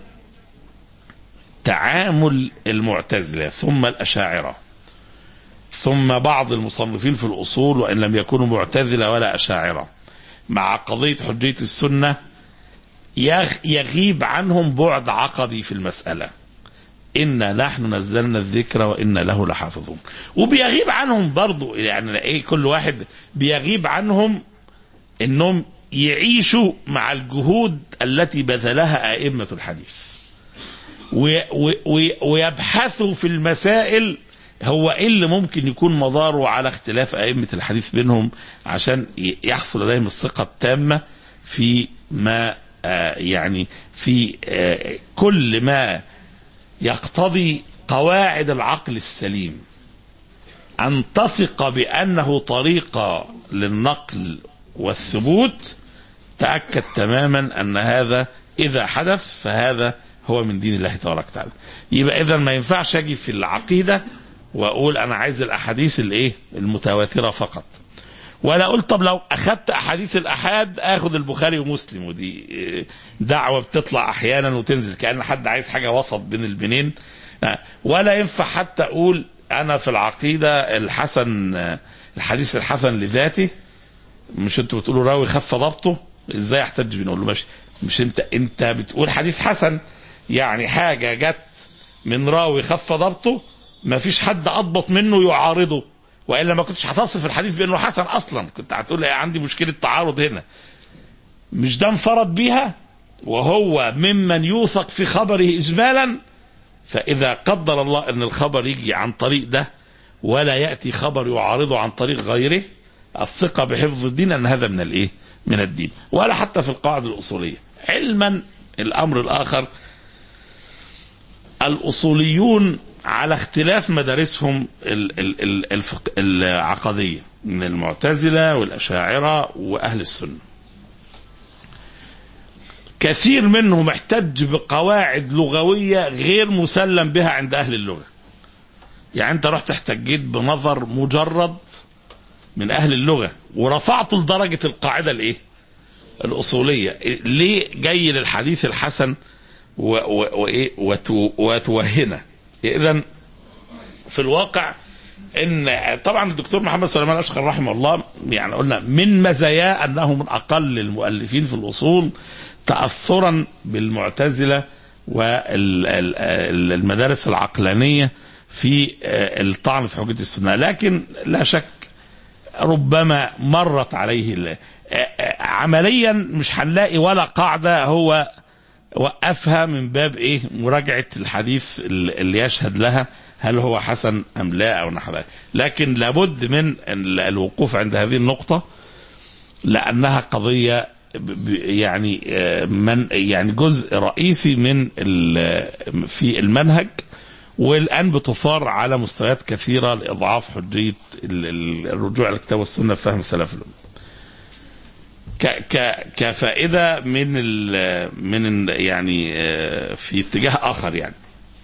تعامل المعتزله ثم الاشاعره ثم بعض المصنفين في الاصول وان لم يكونوا معتزله ولا اشاعره مع قضيه حجيه السنه يغ- يغيب عنهم بعد عقدي في المساله إنا نحن نزلنا الذكر وإنا له لحافظون وبيغيب عنهم برضو يعني إيه كل واحد بيغيب عنهم إنهم يعيشوا مع الجهود التي بذلها أئمة الحديث و و و ويبحثوا في المسائل هو ايه اللي ممكن يكون مداره على اختلاف ائمه الحديث بينهم عشان ي- يحصل لديهم الثقه التامه في ما آه يعني في آه كل ما يقتضي قواعد العقل السليم أن تثق بأنه طريقة للنقل والثبوت تأكد تماما أن هذا إذا حدث فهذا هو من دين الله تبارك وتعالى يبقى إذا ما ينفعش أجي في العقيدة وأقول أنا عايز الأحاديث الإيه المتواترة فقط ولا قلت طب لو اخذت احاديث الاحاد اخذ البخاري ومسلم ودي إيه، دعوه بتطلع احيانا وتنزل كان حد عايز حاجه وسط بين البنين آه، ولا ينفع حتى اقول انا في العقيده الحسن آه، الحديث الحسن لذاته مش انتوا بتقولوا راوي خف ضبطه ازاي احتج بيه نقول له ماشي مش انت انت بتقول حديث حسن يعني حاجه جت من راوي خف ضبطه ما فيش حد اضبط منه يعارضه والا ما كنتش هتصف الحديث بانه حسن اصلا كنت هتقول إيه عندي مشكله تعارض هنا مش ده انفرد بيها وهو ممن يوثق في خبره اجمالا فاذا قدر الله ان الخبر يجي عن طريق ده ولا ياتي خبر يعارضه عن طريق غيره الثقه بحفظ الدين ان هذا من الايه؟ من الدين ولا حتى في القواعد الاصوليه علما الامر الاخر الاصوليون على اختلاف مدارسهم ال- ال- ال- الفق- العقديه من المعتزله والاشاعره واهل السنه كثير منهم احتج بقواعد لغويه غير مسلم بها عند اهل اللغه يعني انت رحت احتجيت بنظر مجرد من اهل اللغه ورفعته لدرجه القاعده الايه الاصوليه ليه جاي للحديث الحسن و- و- وايه وتو- وتوهنه اذا في الواقع ان طبعا الدكتور محمد سليمان اشقر رحمه الله يعني قلنا من مزاياه انه من اقل المؤلفين في الاصول تاثرا بالمعتزله والمدارس العقلانيه في آه، الطعن في حجه السنه لكن لا شك ربما مرت عليه ال- آه، آه، عمليا مش هنلاقي ولا قاعده هو وقفها من باب ايه مراجعه الحديث ال- اللي يشهد لها هل هو حسن ام لا او نحو ذلك لكن لابد من ال- الوقوف عند هذه النقطه لانها قضيه ب- ب- يعني آه، من يعني جزء رئيسي من ال- في المنهج والان بتثار على مستويات كثيره لاضعاف حجيه ال- ال- الرجوع الى الكتاب والسنه في فهم سلف الامه. ك ك كفائده من ال من ال يعني آه، في اتجاه اخر يعني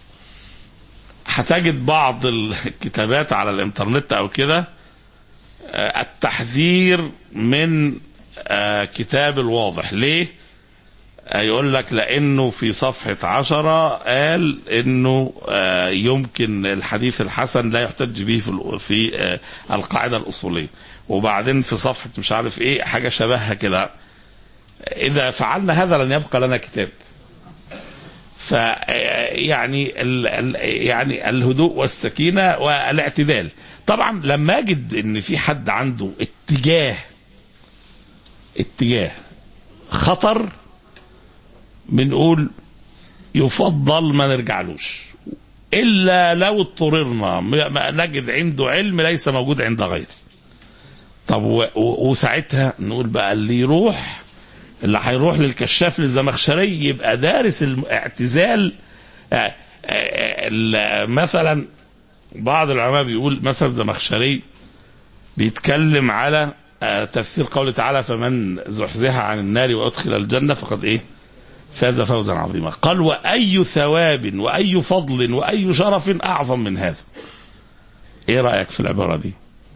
هتجد بعض الكتابات على الانترنت او كده آه، التحذير من آه، كتاب الواضح ليه آه، يقول لك لانه في صفحه عشرة قال انه آه، يمكن الحديث الحسن لا يحتج به في الأ- في آه، القاعده الاصوليه وبعدين في صفحه مش عارف ايه حاجه شبهها كده اذا فعلنا هذا لن يبقى لنا كتاب ف يعني ال ال يعني الهدوء والسكينه والاعتدال طبعا لما اجد ان في حد عنده اتجاه اتجاه خطر بنقول يفضل ما نرجعلوش الا لو اضطررنا ما- ما نجد عنده علم ليس موجود عند غيره طب و- و- وساعتها نقول بقى اللي يروح اللي هيروح للكشاف للزمخشري يبقى دارس الاعتزال آه، آه، ال- مثلا بعض العلماء بيقول مثلا الزمخشري بيتكلم على آه، تفسير قوله تعالى فمن زحزح عن النار وادخل الجنه فقد ايه؟ فاز فوزا عظيما قال واي ثواب واي فضل واي شرف اعظم من هذا ايه رايك في العباره دي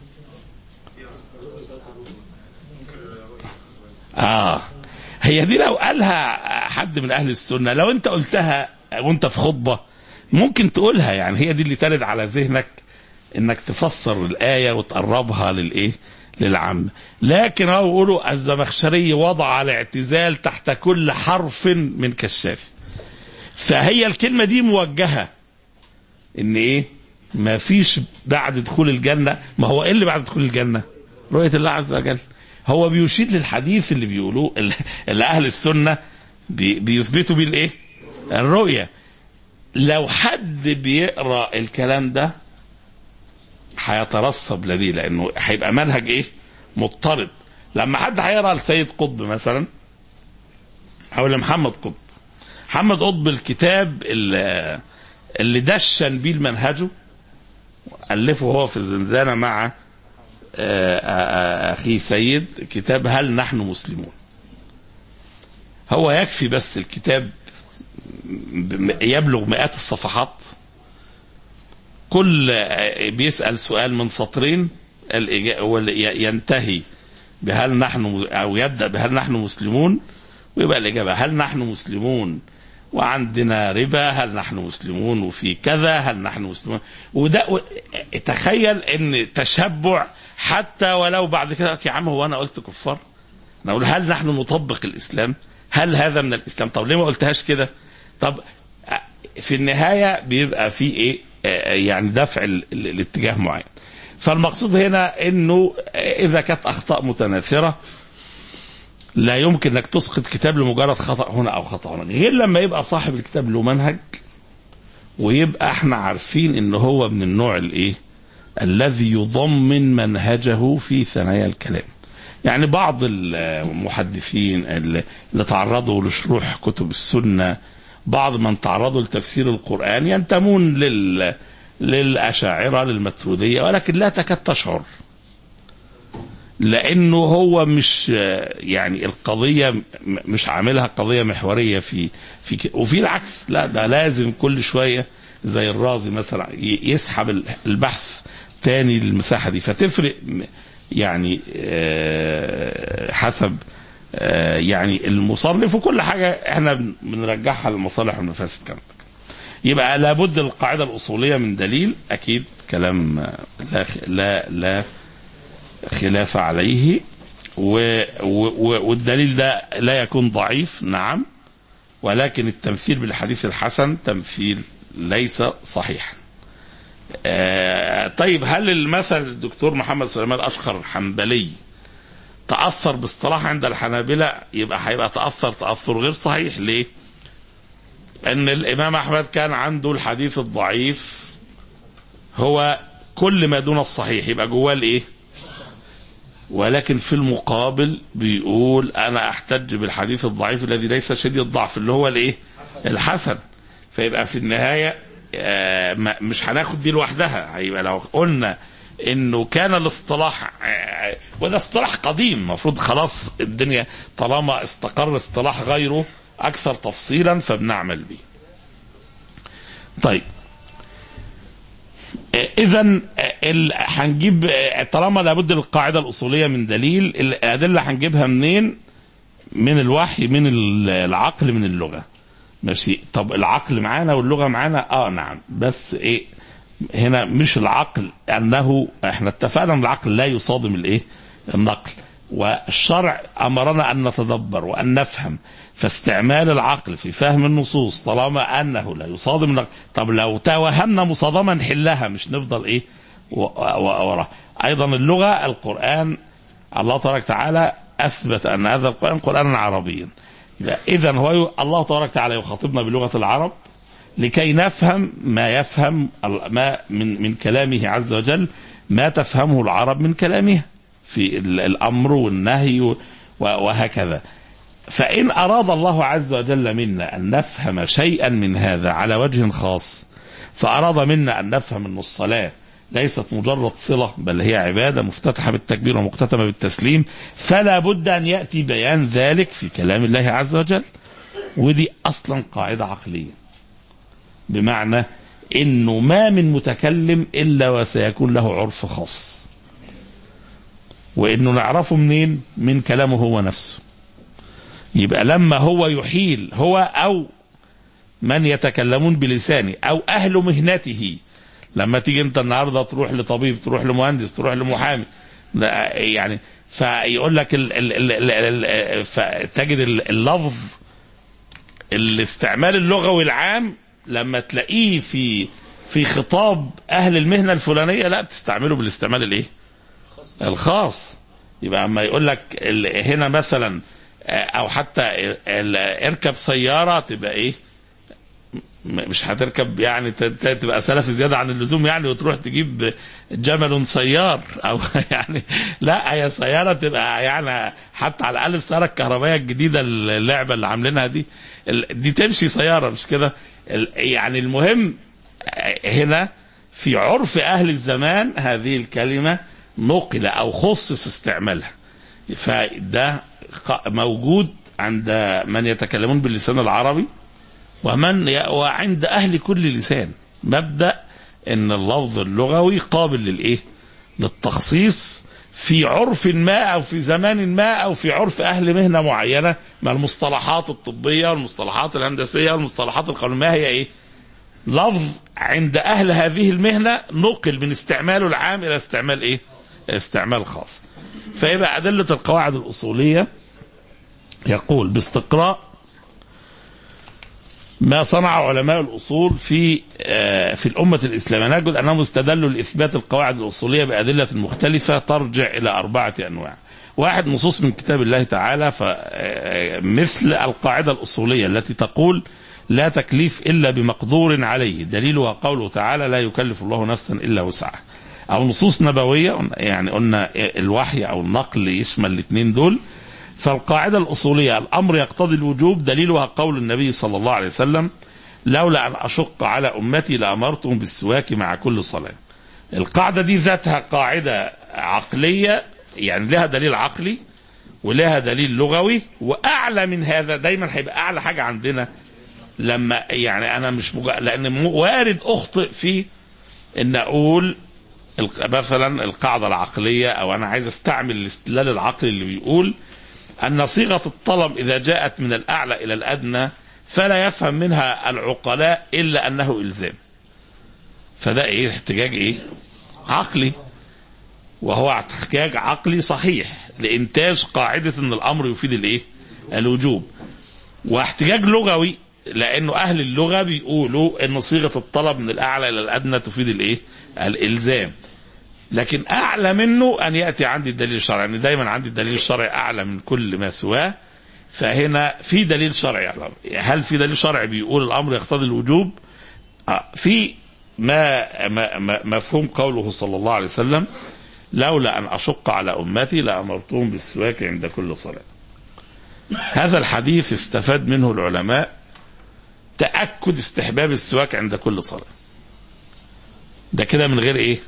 اه هي دي لو قالها حد من اهل السنه لو انت قلتها وانت في خطبه ممكن تقولها يعني هي دي اللي ترد على ذهنك انك تفسر الايه وتقربها للايه للعام لكن هو بيقولوا الزمخشري وضع الاعتزال تحت كل حرف من كشاف فهي الكلمه دي موجهه ان ايه ما فيش بعد دخول الجنه ما هو ايه اللي بعد دخول الجنه رؤيه الله عز وجل هو بيشير للحديث اللي بيقولوه اللي اهل السنه بي بيثبتوا بيه الايه الرؤيه لو حد بيقرا الكلام ده هيترسب لديه لانه هيبقى منهج ايه مضطرد لما حد هيقرا لسيد قطب مثلا او لمحمد قطب محمد قطب الكتاب اللي, اللي دشن بيه المنهجه الفه هو في الزنزانه مع اخي سيد كتاب هل نحن مسلمون هو يكفي بس الكتاب يبلغ مئات الصفحات كل بيسأل سؤال من سطرين ينتهي بهل نحن أو يبدأ بهل نحن مسلمون ويبقى الإجابة هل نحن مسلمون وعندنا ربا هل نحن مسلمون وفي كذا هل نحن مسلمون وده تخيل ان تشبع حتى ولو بعد كده يا عم هو انا قلت كفار نقول هل نحن نطبق الاسلام هل هذا من الاسلام طب ليه ما قلتهاش كده طب في النهايه بيبقى في ايه آه، يعني دفع ال- ال- الاتجاه معين فالمقصود هنا انه اذا كانت اخطاء متناثره لا يمكن انك تسقط كتاب لمجرد خطا هنا او خطا هنا غير لما يبقى صاحب الكتاب له منهج ويبقى احنا عارفين ان هو من النوع الايه الذي يضمن منهجه في ثنايا الكلام يعني بعض المحدثين اللي اللي تعرضوا لشروح كتب السنة بعض من تعرضوا لتفسير القرآن ينتمون لل للأشاعرة للمترودية ولكن لا تكاد تشعر لأنه هو مش يعني القضية م- مش عاملها قضية محورية في في ك- وفي العكس لا ده لازم كل شوية زي الرازي مثلا ي- يسحب ال- البحث تاني للمساحة دي فتفرق م- يعني آه، حسب آه، يعني المصنف وكل حاجة احنا بن- بنرجعها للمصالح والمفاسد كمان يبقى لابد القاعدة الأصولية من دليل أكيد كلام آه، لا خ- لا لا خلاف عليه و و و والدليل ده لا يكون ضعيف نعم ولكن التمثيل بالحديث الحسن تمثيل ليس صحيحا آه طيب هل المثل الدكتور محمد سليمان الأشقر حنبلي تأثر باصطلاح عند الحنابلة يبقى هيبقى تأثر تأثر غير صحيح ليه؟ أن الإمام أحمد كان عنده الحديث الضعيف هو كل ما دون الصحيح يبقى جواه الإيه؟ ولكن في المقابل بيقول أنا أحتج بالحديث الضعيف الذي ليس شديد الضعف اللي هو الإيه؟ الحسن فيبقى في النهاية آه، ما- مش هناخد دي لوحدها هيبقى لو قلنا انه كان الاصطلاح آه، وده اصطلاح قديم المفروض خلاص الدنيا طالما استقر اصطلاح غيره اكثر تفصيلا فبنعمل به طيب اذا هنجيب آه، طالما لابد القاعده الاصوليه من دليل الادله هنجيبها منين من الوحي من العقل من اللغه ماشي طب العقل معانا واللغه معانا اه نعم بس ايه هنا مش العقل انه احنا اتفقنا ان العقل لا يصادم الايه النقل والشرع امرنا ان نتدبر وان نفهم فاستعمال العقل في فهم النصوص طالما انه لا يصادم النقل طب لو توهمنا مصادمه نحلها مش نفضل ايه و- و- وراه ايضا اللغه القران الله تبارك وتعالى اثبت ان هذا القران قرانا عربيا اذا هو ي- الله تبارك وتعالى يخاطبنا بلغه العرب لكي نفهم ما يفهم ال- ما من من كلامه عز وجل ما تفهمه العرب من كلامه في ال- الامر والنهي و- وهكذا فان اراد الله عز وجل منا ان نفهم شيئا من هذا على وجه خاص فاراد منا ان نفهم ان الصلاه ليست مجرد صله بل هي عباده مفتتحه بالتكبير ومختتمه بالتسليم فلا بد ان ياتي بيان ذلك في كلام الله عز وجل ودي اصلا قاعده عقليه بمعنى انه ما من متكلم الا وسيكون له عرف خاص وانه نعرفه منين من كلامه هو نفسه يبقى لما هو يحيل هو او من يتكلمون بلسانه او اهل مهنته لما تيجي انت النهارده تروح لطبيب تروح لمهندس تروح لمحامي لا، يعني فيقول لك ال ال ال ال ال فتجد ال- اللفظ الاستعمال اللغوي العام لما تلاقيه في في خطاب اهل المهنه الفلانيه لا تستعمله بالاستعمال الايه؟ الخاص يبقى اما يقول لك ال- هنا مثلا آه، او حتى ال- ال- اركب سياره تبقى ايه؟ م- مش هتركب يعني ت- ت- تبقى سلف زياده عن اللزوم يعني وتروح تجيب جمل سيار او يعني لا هي سياره تبقى يعني حتى على الاقل السياره الكهربائيه الجديده اللعبه اللي عاملينها دي ال- دي تمشي سياره مش كده ال- يعني المهم آه، هنا في عرف اهل الزمان هذه الكلمه نقل او خصص استعمالها فده ق- موجود عند من يتكلمون باللسان العربي ومن ي- وعند اهل كل لسان مبدا ان اللفظ اللغوي قابل للايه للتخصيص في عرف ما او في زمان ما او في عرف اهل مهنه معينه ما المصطلحات الطبيه والمصطلحات الهندسيه والمصطلحات القانونيه ما هي ايه لفظ عند اهل هذه المهنه نقل من استعماله العام الى استعمال ايه استعمال خاص فيبقى ادله القواعد الاصوليه يقول باستقراء ما صنع علماء الأصول في آه، في الأمة الإسلامية نجد أنهم استدلوا لإثبات القواعد الأصولية بأدلة مختلفة ترجع إلى أربعة أنواع واحد نصوص من كتاب الله تعالى ف- آه، مثل القاعدة الأصولية التي تقول لا تكليف إلا بمقدور عليه دليلها قوله تعالى لا يكلف الله نفسا إلا وسعها أو نصوص نبوية يعني قلنا الوحي أو النقل يشمل الاثنين دول فالقاعدة الأصولية الأمر يقتضي الوجوب دليلها قول النبي صلى الله عليه وسلم لولا أن أشق على أمتي لأمرتهم بالسواك مع كل صلاة القاعدة دي ذاتها قاعدة عقلية يعني لها دليل عقلي ولها دليل لغوي وأعلى من هذا دايما هيبقى أعلى حاجة عندنا لما يعني أنا مش مجا... لأن م- وارد أخطئ في إن أقول الق- مثلا القاعدة العقلية أو أنا عايز أستعمل الاستدلال العقلي اللي بيقول أن صيغة الطلب إذا جاءت من الأعلى إلى الأدنى فلا يفهم منها العقلاء إلا أنه إلزام فده إيه احتجاج إيه عقلي وهو احتجاج عقلي صحيح لإنتاج قاعدة أن الأمر يفيد الإيه الوجوب واحتجاج لغوي لأنه أهل اللغة بيقولوا أن صيغة الطلب من الأعلى إلى الأدنى تفيد الإيه الإلزام لكن اعلى منه ان ياتي عندي الدليل الشرعي يعني دايما عندي الدليل الشرعي اعلى من كل ما سواه فهنا في دليل شرعي على هل في دليل شرعي بيقول الامر يقتضي الوجوب آه في ما, ما, ما مفهوم قوله صلى الله عليه وسلم لولا ان اشق على امتي لامرتهم بالسواك عند كل صلاه هذا الحديث استفاد منه العلماء تاكد استحباب السواك عند كل صلاه ده كده من غير ايه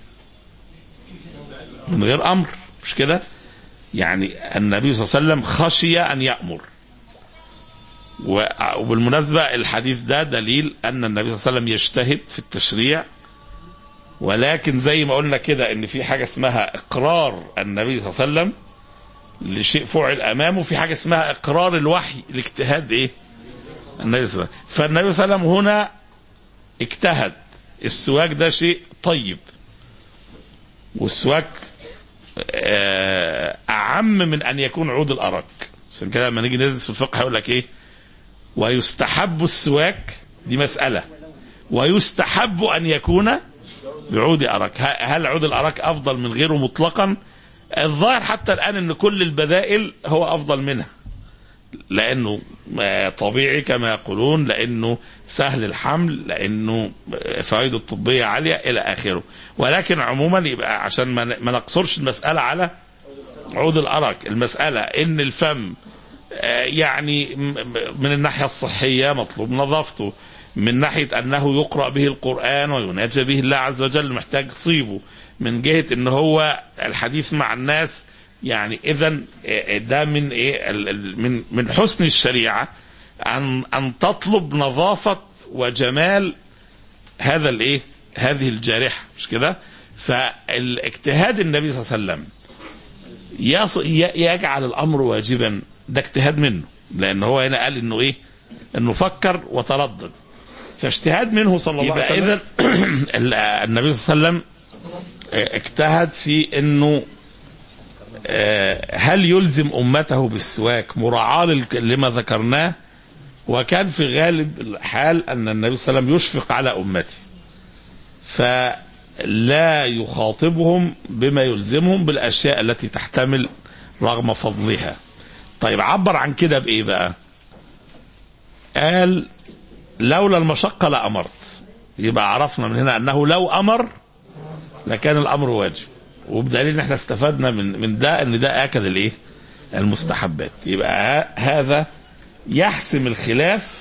من غير امر مش كده يعني النبي صلى الله عليه وسلم خشي ان يامر و- وبالمناسبه الحديث ده دليل ان النبي صلى الله عليه وسلم يجتهد في التشريع ولكن زي ما قلنا كده ان في حاجه اسمها اقرار النبي صلى الله عليه وسلم لشيء فعل امامه في حاجه اسمها اقرار الوحي الاجتهاد ايه النبي صلى الله عليه وسلم فالنبي صلى الله عليه وسلم هنا اجتهد السواك ده شيء طيب والسواك آه، اعم من ان يكون عود الارق عشان كده لما نيجي ندرس في الفقه هيقول لك ايه ويستحب السواك دي مساله ويستحب ان يكون بعود ارق ه- هل عود الارق افضل من غيره مطلقا الظاهر حتى الان ان كل البدائل هو افضل منها لانه آه، طبيعي كما يقولون لانه سهل الحمل لانه فوائده الطبيه عاليه الى اخره ولكن عموما يبقى عشان ما ن- ما نقصرش المساله على عود الارق المساله ان الفم آه، يعني م- م- من الناحيه الصحيه مطلوب نظافته من ناحيه انه يقرا به القران ويناجى به الله عز وجل محتاج طيبه من جهه ان هو الحديث مع الناس يعني اذا ده من ايه ال- ال- من من حسن الشريعه ان ان تطلب نظافه وجمال هذا الايه هذه الجارحه مش كده فالاجتهاد النبي صلى الله عليه وسلم يص- ي- يجعل الامر واجبا ده اجتهاد منه لان هو هنا قال انه ايه انه فكر وتردد فاجتهاد منه صلى الله عليه وسلم اذا النبي صلى الله عليه وسلم اجتهد في انه آه، هل يلزم امته بالسواك مراعاه للك- لما ذكرناه وكان في غالب الحال ان النبي صلى الله عليه وسلم يشفق على امته فلا يخاطبهم بما يلزمهم بالاشياء التي تحتمل رغم فضلها طيب عبر عن كده بايه بقى قال لولا المشقه لامرت يبقى عرفنا من هنا انه لو امر لكان الامر واجب وبدليل ان احنا استفدنا من من ده ان ده اكد الايه المستحبات يبقى ه- هذا يحسم الخلاف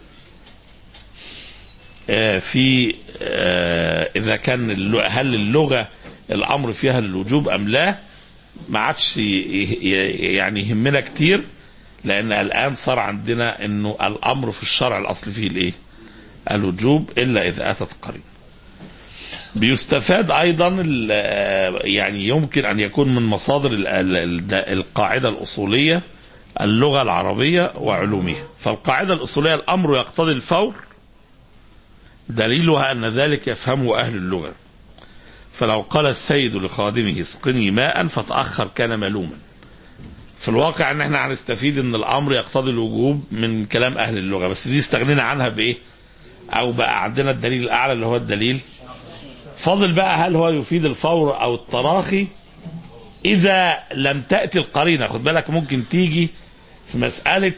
آه، في آه، اذا كان اللغة هل اللغه الامر فيها للوجوب ام لا ما عادش ي- ي- يعني يهمنا كتير لان الان صار عندنا انه الامر في الشرع الاصل فيه الايه الوجوب الا اذا اتت قريب بيستفاد ايضا ال- يعني يمكن ان يكون من مصادر ال- ال- ال- القاعده الاصوليه اللغه العربيه وعلومها فالقاعده الاصوليه الامر يقتضي الفور دليلها ان ذلك يفهمه اهل اللغه فلو قال السيد لخادمه اسقني ماء فتاخر كان ملوما في الواقع ان احنا هنستفيد ان الامر يقتضي الوجوب من كلام اهل اللغه بس دي استغنينا عنها بايه او بقى عندنا الدليل الاعلى اللي هو الدليل فاضل بقى هل هو يفيد الفور او التراخي اذا لم تاتي القرينه خد بالك ممكن تيجي في مساله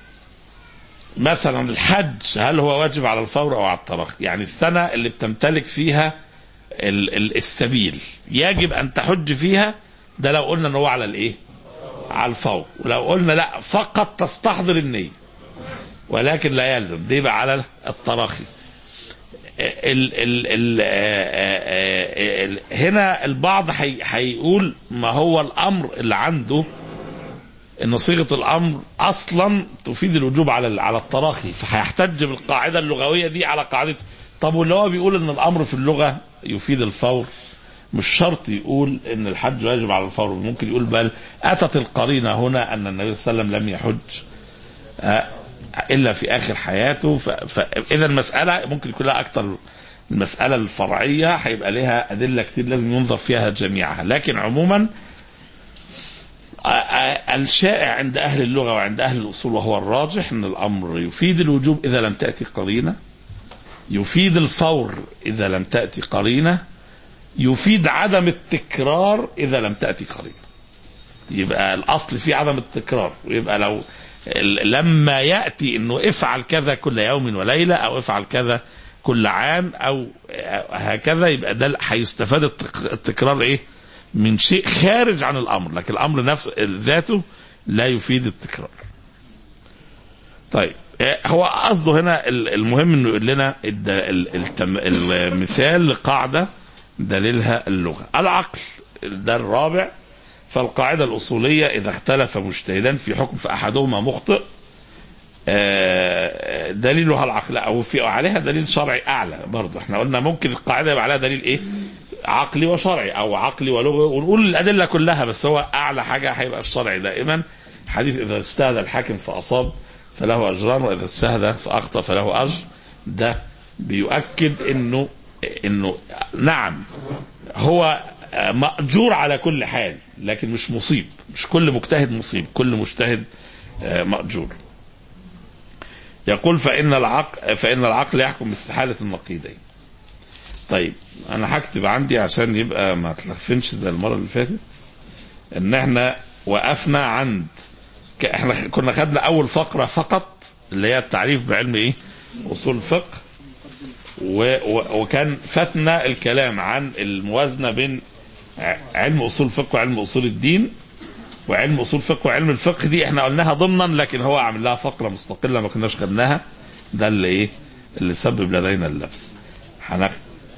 مثلا الحج هل هو واجب على الفور او على التراخي يعني السنه اللي بتمتلك فيها ال- ال- السبيل يجب ان تحج فيها ده لو قلنا ان هو على الايه على الفور ولو قلنا لا فقط تستحضر النيه ولكن لا يلزم دي بقى على التراخي ال ال ال ال هنا البعض حي- هيقول ما هو الامر اللي عنده ان صيغه الامر اصلا تفيد الوجوب على ال- على التراخي فهيحتج بالقاعده اللغويه دي على قاعده طب واللي هو بيقول ان الامر في اللغه يفيد الفور مش شرط يقول ان الحج واجب على الفور ممكن يقول بل اتت القرينه هنا ان النبي صلى الله عليه وسلم لم يحج آه، الا في اخر حياته ف- فاذا المساله ممكن يكون لها اكثر المساله الفرعيه هيبقى لها ادله كتير لازم ينظر فيها جميعها لكن عموما آه، آه، الشائع عند اهل اللغه وعند اهل الاصول وهو الراجح ان الامر يفيد الوجوب اذا لم تاتي قرينه يفيد الفور اذا لم تاتي قرينه يفيد عدم التكرار اذا لم تاتي قرينه يبقى الاصل فيه عدم التكرار ويبقى لو ال- لما ياتي انه افعل كذا كل يوم وليله او افعل كذا كل عام او هكذا يبقى ده هيستفاد التك- التكرار ايه من شيء خارج عن الامر لكن الامر نفسه ذاته لا يفيد التكرار طيب آه، هو قصده هنا ال- المهم انه يقول لنا الد- ال- التم- المثال لقاعده دليلها اللغه العقل ده الرابع فالقاعده الاصوليه اذا اختلف مجتهدان في حكم فاحدهما مخطئ آه، دليلها العقل او في عليها دليل شرعي اعلى برضه احنا قلنا ممكن القاعده يبقى عليها دليل ايه عقلي وشرعي او عقلي ولغوي ونقول الادله كلها بس هو اعلى حاجه هيبقى الشرعي دائما حديث اذا اجتهد الحاكم فاصاب فله اجران واذا اجتهد فاخطا فله اجر ده بيؤكد انه انه نعم هو مأجور على كل حال لكن مش مصيب مش كل مجتهد مصيب كل مجتهد آه، مأجور يقول فإن العقل فإن العقل يحكم باستحالة النقيضين طيب أنا هكتب عندي عشان يبقى ما تلخفنش زي المرة اللي فاتت إن إحنا وقفنا عند ك- إحنا كنا خدنا أول فقرة فقط اللي هي التعريف بعلم إيه؟ أصول الفقه و و وكان فاتنا الكلام عن الموازنة بين ع- علم أصول الفقه وعلم أصول الدين وعلم أصول الفقه وعلم الفقه دي احنا قلناها ضمنا لكن هو عامل لها فقرة مستقلة ما كناش خدناها ده اللي ايه اللي سبب لدينا اللبس هناخد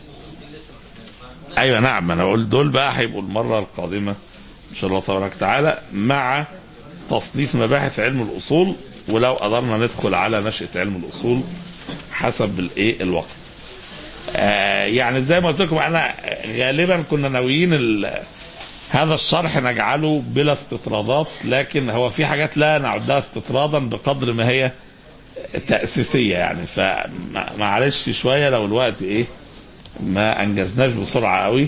ايوه نعم انا بقول دول بقى هيبقوا المره القادمه ان شاء الله تبارك وتعالى مع تصنيف مباحث علم الاصول ولو قدرنا ندخل على نشاه علم الاصول حسب الايه الوقت آه يعني زي ما قلت لكم انا غالبا كنا ناويين ال- هذا الشرح نجعله بلا استطرادات لكن هو في حاجات لا نعدها استطرادا بقدر ما هي تأسيسية يعني فمعلش شوية لو الوقت ايه ما انجزناش بسرعة قوي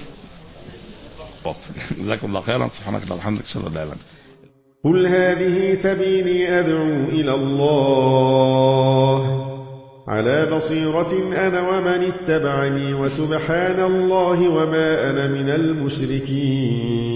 جزاكم الله خيرا سبحانك اللهم وبحمدك اشهد ان لا اله الا انت قل هذه سبيلي أدعو إلى الله على بصيرة أنا ومن اتبعني وسبحان الله وما أنا من المشركين